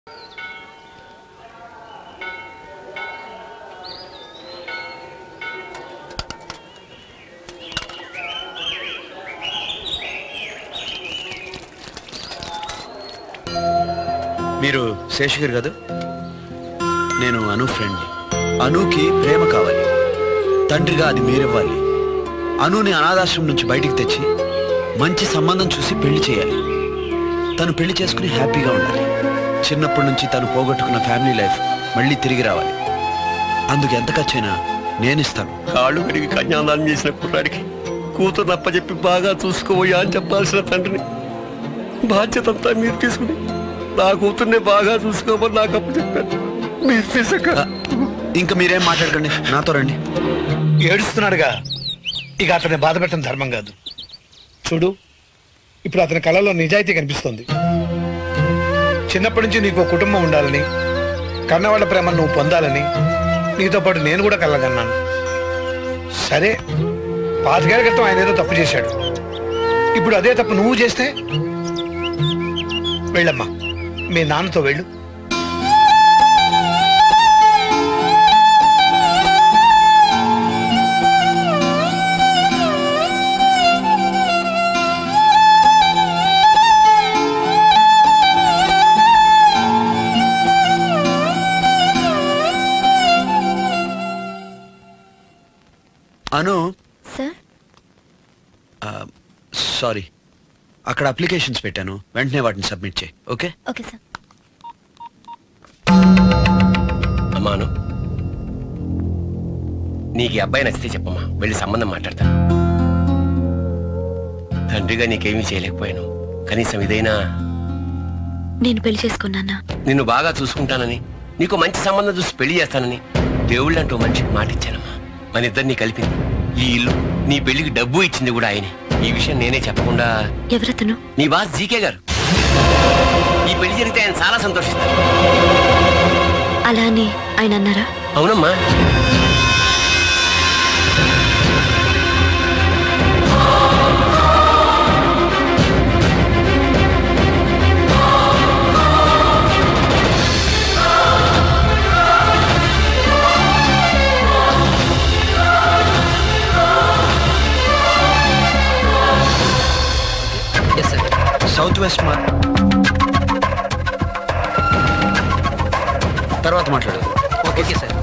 మీరు శేషగిరి కదా నేను అను ఫ్రెండ్ అనుకి ప్రేమ కావాలి తండ్రిగా అది మీరివ్వాలి అనుని అనాథాశ్రమం నుంచి బయటికి తెచ్చి మంచి సంబంధం చూసి పెళ్లి చేయాలి తను పెళ్లి చేసుకుని హ్యాపీగా ఉండాలి చిన్నప్పటి నుంచి తను పోగొట్టుకున్న ఫ్యామిలీ లైఫ్ మళ్ళీ తిరిగి రావాలి అందుకు ఎంత ఖర్చైనా నేనిస్తాను కాళ్ళు కడిగి కన్యాదానం చేసిన కుర్రాడికి కూతురు అప్పచెప్పి బాగా చూసుకోబోయా అని చెప్పాల్సిన తండ్రిని బాధ్యత అంతా మీరు తీసుకుని నా కూతుర్నే బాగా చూసుకోమని నాకు అప్పు చెప్పారు మీరు తీసక ఇంకా మీరేం మాట్లాడకండి నాతో రండి ఏడుస్తున్నాడుగా ఇక అతన్ని బాధ పెట్టడం ధర్మం కాదు చూడు ఇప్పుడు అతని కళలో నిజాయితీ కనిపిస్తుంది చిన్నప్పటి నుంచి నీకు ఒక కుటుంబం ఉండాలని కన్నవాళ్ళ ప్రేమ నువ్వు పొందాలని నీతో పాటు నేను కూడా కలగన్నాను సరే పాతికేళ్ల క్రితం ఆయన ఏదో తప్పు చేశాడు ఇప్పుడు అదే తప్పు నువ్వు చేస్తే వెళ్ళమ్మా మీ నాన్నతో వెళ్ళు అను సార్ సారీ అక్కడ అప్లికేషన్స్ పెట్టాను వెంటనే వాటిని సబ్మిట్ చేయి ఓకే ఓకే సార్ అమ్మాను నీకు ఈ అబ్బాయి నచ్చితే చెప్పమ్మా వెళ్ళి సంబంధం మాట్లాడతా తండ్రిగా నీకేమీ చేయలేకపోయాను కనీసం ఇదైనా నేను పెళ్లి చేసుకున్నానా నిన్ను బాగా చూసుకుంటానని నీకు మంచి సంబంధం చూసి పెళ్లి చేస్తానని దేవుళ్ళంటూ మనిషికి మాట ఇచ్చానమ్మా మన ఇద్దరిని కలిపింది ఈ ఇల్లు నీ పెళ్లికి డబ్బు ఇచ్చింది కూడా ఆయనే ఈ విషయం నేనే చెప్పకుండా ఎవరతను నీ బాస్ జీకే గారు ఈ పెళ్లి జరిగితే ఆయన చాలా సంతోషిస్తారు అలా అని ఆయన అన్నారా అవునమ్మా సౌత్ వెస్ట్ మా తర్వాత మాట్లాడు ఓకే సార్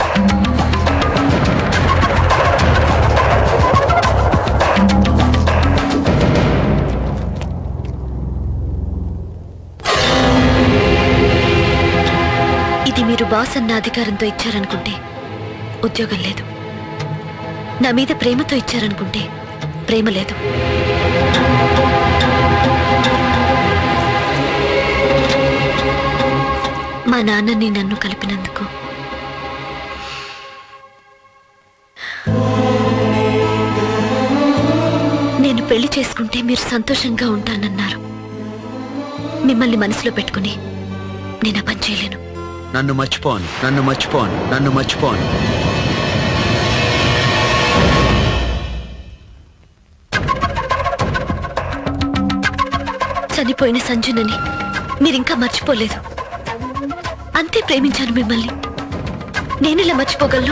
ఇది మీరు బాస్ అన్న అధికారంతో ఇచ్చారనుకుంటే ఉద్యోగం లేదు నా మీద ప్రేమతో ఇచ్చారనుకుంటే ప్రేమ లేదు మా నాన్నని నన్ను కలిపినందుకు నేను పెళ్లి చేసుకుంటే మీరు సంతోషంగా ఉంటానన్నారు మిమ్మల్ని మనసులో పెట్టుకుని నేను ఆ పని చేయలేను నన్ను మర్చిపోను నన్ను మర్చిపోను నన్ను మర్చిపోను చనిపోయిన సంజునని మీరింకా మర్చిపోలేదు అంతే ప్రేమించాను మిమ్మల్ని నేనెలా మర్చిపోగలను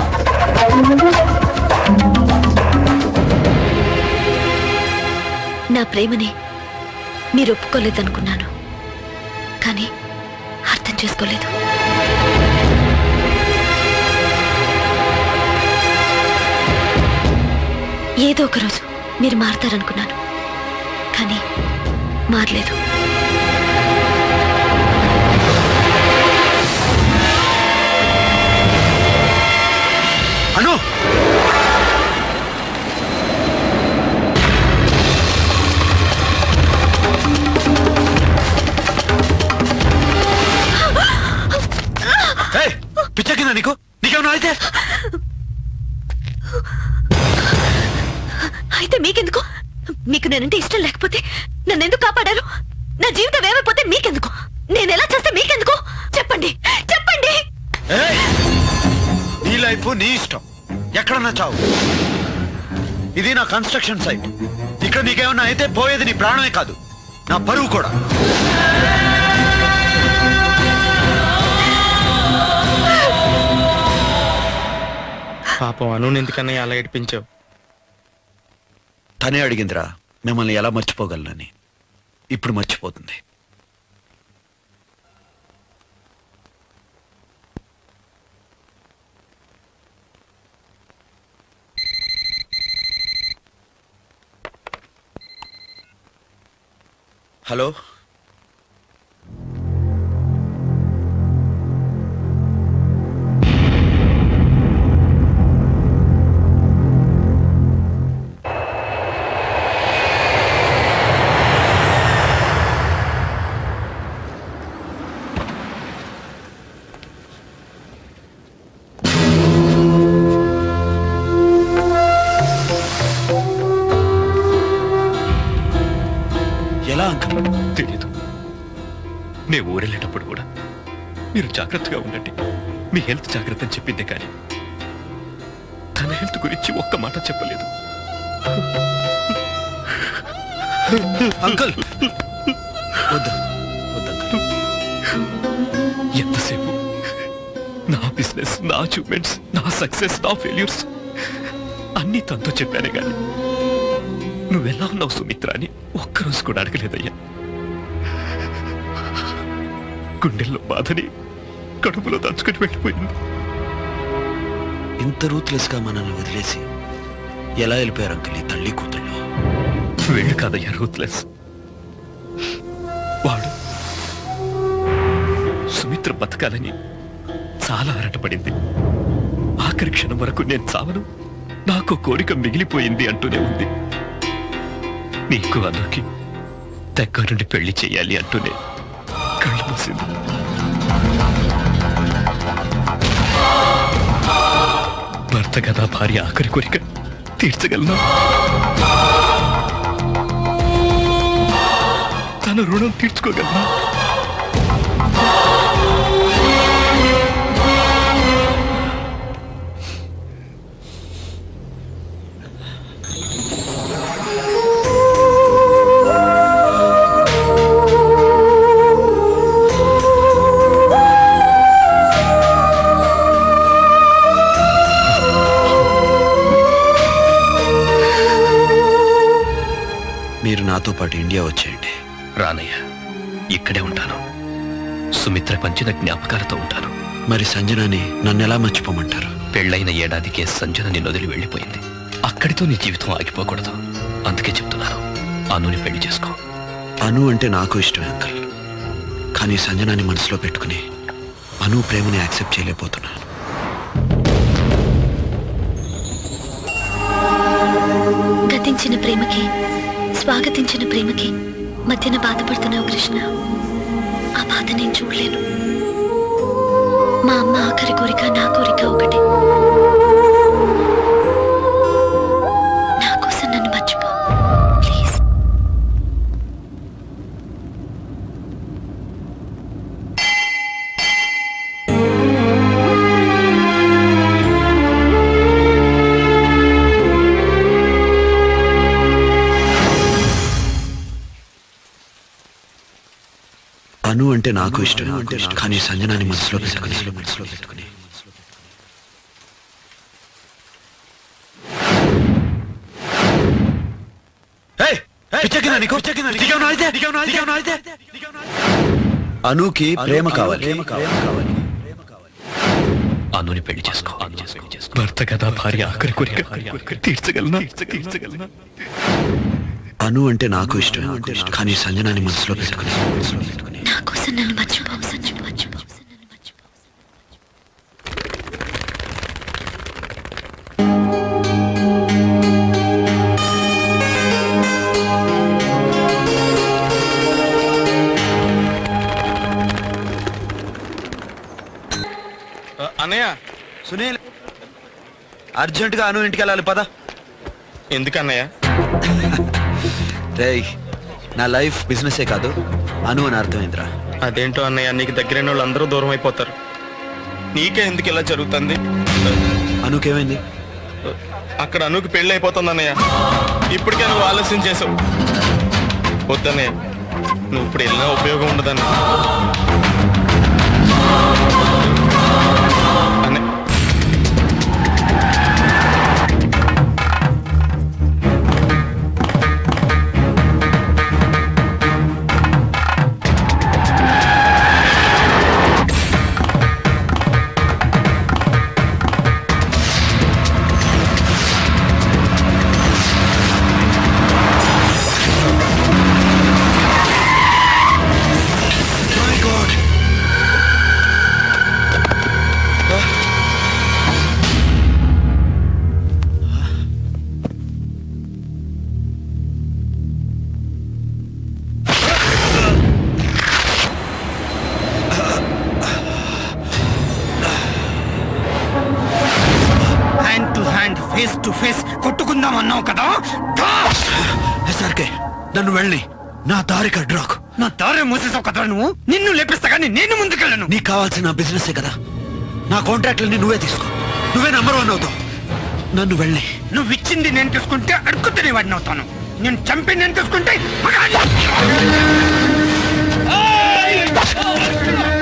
నా ప్రేమని మీరు ఒప్పుకోలేదనుకున్నాను కానీ అర్థం చేసుకోలేదు ఏదో ఒక రోజు మీరు మారతారనుకున్నాను కానీ మారలేదు అను ఏయ్, పిచ్చెక్కిందా నీకు నీకేమన్నా అయితే అయితే మీకెందుకు మీకు నేనంటే ఇష్టం లేకపోతే నన్ను ఎందుకు కాపాడారు నా జీవితం ఏమైపోతే మీకెందుకు నేను ఎలా చేస్తే మీకెందుకు చెప్పండి చెప్పండి ఏయ్, నీ లైఫ్ నీ ఇష్టం ఎక్కడన్నా చావు ఇది నా కన్స్ట్రక్షన్ సైట్ ఇక్కడ నీకేమన్నా అయితే పోయేది నీ ప్రాణమే కాదు నా పరువు కూడా పాపం అను ఎందుకన్నయ్య అలా ఏడిపించావు తనే అడిగిందిరా మిమ్మల్ని ఎలా మర్చిపోగలనని ఇప్పుడు మర్చిపోతుంది హలో ఎలా అంకల్ తెలీదు మేము ఊరెళ్ళేటప్పుడు కూడా మీరు జాగ్రత్తగా ఉండండి మీ హెల్త్ జాగ్రత్త అని చెప్పిందే కానీ తన హెల్త్ గురించి ఒక్క మాట చెప్పలేదు అంకుల్ వద్దు వద్దు అంకుల్ ఎంతసేపు నా బిజినెస్ నా అచీవ్మెంట్స్ నా సక్సెస్ నా ఫెయిల్యూర్స్ అన్నీ తనతో చెప్పానే కానీ నువ్వెలా ఉన్నావు సుమిత్ర అని ఒక్కరోజు కూడా అడగలేదయ్యా గుండెల్లో బాధని కడుపులో దంచుకుని వెళ్ళిపోయింది ఇంత రూత్లెస్ గా మనల్ని వదిలేసి ఎలా వెళ్ళిపోయారు అంకుల్ ఈ తల్లి కూతుళ్ళు వీళ్ళు కాదయ్యా రూత్లెస్ వాడు సుమిత్ర బతకాలని చాలా ఆరాటపడింది ఆఖరి క్షణం వరకు నేను చావను నాకు కోరిక మిగిలిపోయింది అంటూనే ఉంది నీకు అన్నకి దగ్గరుండి పెళ్లి చేయాలి అంటూనే కళ్ళు మూసింది భర్త కదా భార్య ఆఖరి కోరిక తీర్చగలను తన రుణం తీర్చుకోగలనా మీరు నాతో పాటు ఇండియా వచ్చేయండి రానయ్య ఇక్కడే ఉంటాను సుమిత్ర పంచిన జ్ఞాపకాలతో ఉంటాను మరి సంజనాని నన్ను ఎలా మర్చిపోమంటారు పెళ్ళైన ఏడాదికే సంజన నిన్ను వదిలి వెళ్ళిపోయింది అక్కడితో నీ జీవితం ఆగిపోకూడదు అందుకే చెప్తున్నాను అనుని పెళ్లి చేసుకో అను అంటే నాకు ఇష్టమే అంకుల్ కానీ సంజనాని మనసులో పెట్టుకుని అను ప్రేమని యాక్సెప్ట్ చేయలేకపోతున్నాను గతించిన ప్రేమకి స్వాగతించిన ప్రేమకి మధ్యన బాధపడుతున్నావు కృష్ణ ఆ బాధ నేను చూడలేను మా అమ్మ ఆఖరి కోరిక నా కోరిక ఒకటే నా కోసం నన్ను మర్చిపో ప్లీజ్ అను అంటే నాకు ఇష్టం కానీ సంజనాని మనసులో పెట్టుకుని మనసులో పెట్టుకుని అనుకి ప్రేమ కావాలి అనుని పెళ్లి చేసుకో భర్త కదా భార్య ఆఖరి కోరిక తీర్చగలనా తీర్చగలనా అను అంటే నాకు ఇష్టం కానీ సంజనాని మనసులో పెట్టుకుని మనసులో పెట్టుకుని నా కోసం నన్ను మర్చిపో మర్చిపో మర్చిపో అన్నయ్య సునీల్ అర్జెంటుగా అను ఇంటికి వెళ్ళాలి పద ఎందుకన్నయ్య రేయ్ నా లైఫ్ బిజినెసే కాదు అను అని అర్థమైందిరా అదేంటో అన్నయ్య నీకు దగ్గరైన వాళ్ళు అందరూ దూరం అయిపోతారు నీకే ఎందుకు ఇలా జరుగుతుంది అనుకేమైంది అక్కడ అనుకు పెళ్లి అయిపోతుంది అన్నయ్య ఇప్పటికే నువ్వు ఆలస్యం చేసావు వద్దన్నయ్య నువ్వు ఇప్పుడు వెళ్ళినా ఉపయోగం ఉండదన్న అన్నయ్య ఫేస్ టు ఫేస్ కొట్టుకుందాం అన్నావు కదా దా! ఎస్ఆర్కే నన్ను వెళ్ళి నా దారికి అడ్రాకు నా దారి మూసేసావు కదా నువ్వు నిన్ను లేపిస్తా కానీ నేను ముందుకెళ్ళను నీకు కావాల్సిన బిజినెస్ కదా నా కాంట్రాక్ట్లన్నీ నువ్వే తీసుకో నువ్వే నంబర్ వన్ అవుతావు నన్ను వెళ్ళి నువ్వు ఇచ్చింది నేను తీసుకుంటే అడుక్కుతునే వాడిని అవుతాను నేను చంపి నేను తీసుకుంటే మగాడిని. ఏయ్!